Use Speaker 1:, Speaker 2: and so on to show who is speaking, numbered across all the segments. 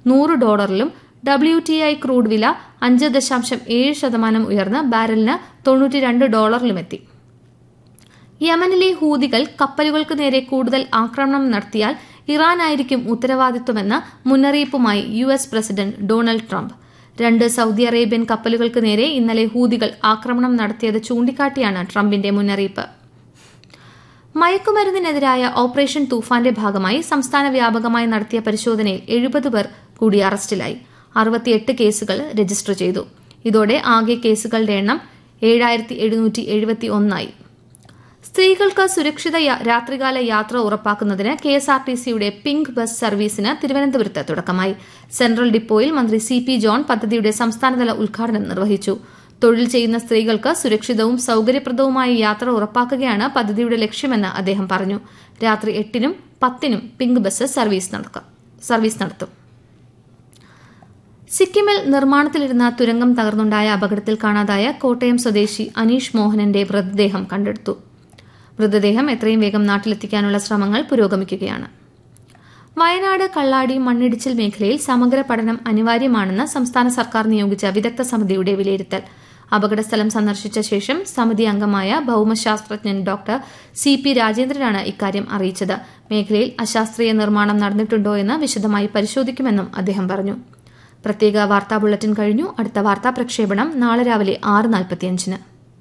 Speaker 1: നൂറ് ഡോളറിലും W T I crude വില അഞ്ച് ദശാംശം ഏഴ് ശതമാനം ഉയർന്ന് ബാരലിന് തൊണ്ണൂറ്റിരണ്ട് ഡോളറിലുമെത്തി യമനിലെ ഹൂതികൾ കപ്പലുകൾക്ക് നേരെ കൂടുതൽ ആക്രമണം നടത്തിയാൽ ഇറാനായിരിക്കും ഉത്തരവാദിത്വമെന്ന് മുന്നറിയിപ്പുമായി U S president Donald Trump രണ്ട് സൌദി അറേബ്യൻ കപ്പലുകൾക്ക് നേരെ ഇന്നലെ ഹൂതികൾ ആക്രമണം നടത്തിയത് ചൂണ്ടിക്കാട്ടിയാണ് ട്രംപിന്റെ മുന്നറിയിപ്പ് മയക്കുമരുന്നിനെതിരായ ഓപ്പറേഷൻ തൂഫാന്റെ ഭാഗമായി സംസ്ഥാന വ്യാപകമായി നടത്തിയ പരിശോധനയിൽ എഴുപത് പേർ കൂടി അറസ്റ്റിലായി അറുപത്തിയെട്ട് കേസുകൾ രജിസ്റ്റർ ചെയ്തു ഇതോടെ ആകെ കേസുകളുടെ എണ്ണം ഏഴായിരത്തി എഴുന്നൂറ്റി എഴുപത്തി ഒന്നായി സ്ത്രീകൾക്ക് സുരക്ഷിത രാത്രികാല യാത്ര ഉറപ്പാക്കുന്നതിന് കെ എസ് ആർ ടി സിയുടെ പിങ്ക് ബസ് സർവീസിന് തിരുവനന്തപുരത്ത് തുടക്കമായി സെൻട്രൽ ഡിപ്പോയിൽ മന്ത്രി സി പി ജോൺ പദ്ധതിയുടെ സംസ്ഥാനതല ഉദ്ഘാടനം നിർവഹിച്ചു തൊഴിൽ ചെയ്യുന്ന സ്ത്രീകൾക്ക് സുരക്ഷിതവും സൌകര്യപ്രദവുമായ യാത്ര ഉറപ്പാക്കുകയാണ് പദ്ധതിയുടെ ലക്ഷ്യമെന്ന് അദ്ദേഹം പറഞ്ഞു രാത്രി എട്ടിനും പത്തിനും പിങ്ക് ബസ് സർവീസ് നടത്തും സിക്കിമിൽ നിർമ്മാണത്തിലിരുന്ന തുരങ്കം തകർന്നുണ്ടായ അപകടത്തിൽ കാണാതായ കോട്ടയം സ്വദേശി അനീഷ് മോഹനന്റെ മൃതദേഹം കണ്ടെടുത്തു മൃതദേഹം എത്രയും വേഗം നാട്ടിലെത്തിക്കാനുള്ള ശ്രമങ്ങൾ പുരോഗമിക്കുകയാണ് വയനാട് കള്ളാടി മണ്ണിടിച്ചിൽ മേഖലയിൽ സമഗ്ര പഠനം അനിവാര്യമാണെന്ന് സംസ്ഥാന സർക്കാർ നിയോഗിച്ച വിദഗ്ധ സമിതിയുടെ വിലയിരുത്തൽ അപകടസ്ഥലം സന്ദർശിച്ച ശേഷം സമിതി അംഗമായ ഭൌമശാസ്ത്രജ്ഞൻ ഡോക്ടർ സി പി രാജേന്ദ്രനാണ് ഇക്കാര്യം അറിയിച്ചത് മേഖലയിൽ അശാസ്ത്രീയ നിർമ്മാണം നടന്നിട്ടുണ്ടോ എന്ന് വിശദമായി പരിശോധിക്കുമെന്നും അദ്ദേഹം പറഞ്ഞു പ്രത്യേക വാർത്താ ബുള്ളറ്റിൻ കഴിഞ്ഞു അടുത്ത വാർത്താ പ്രക്ഷേപണം നാളെ രാവിലെ ആറ് നാൽപ്പത്തിയഞ്ചിന്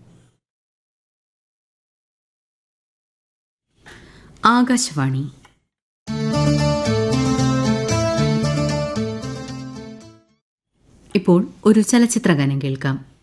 Speaker 2: ആകാശവാണി ഇപ്പോൾ ഒരു ചലച്ചിത്രഗാനം കേൾക്കാം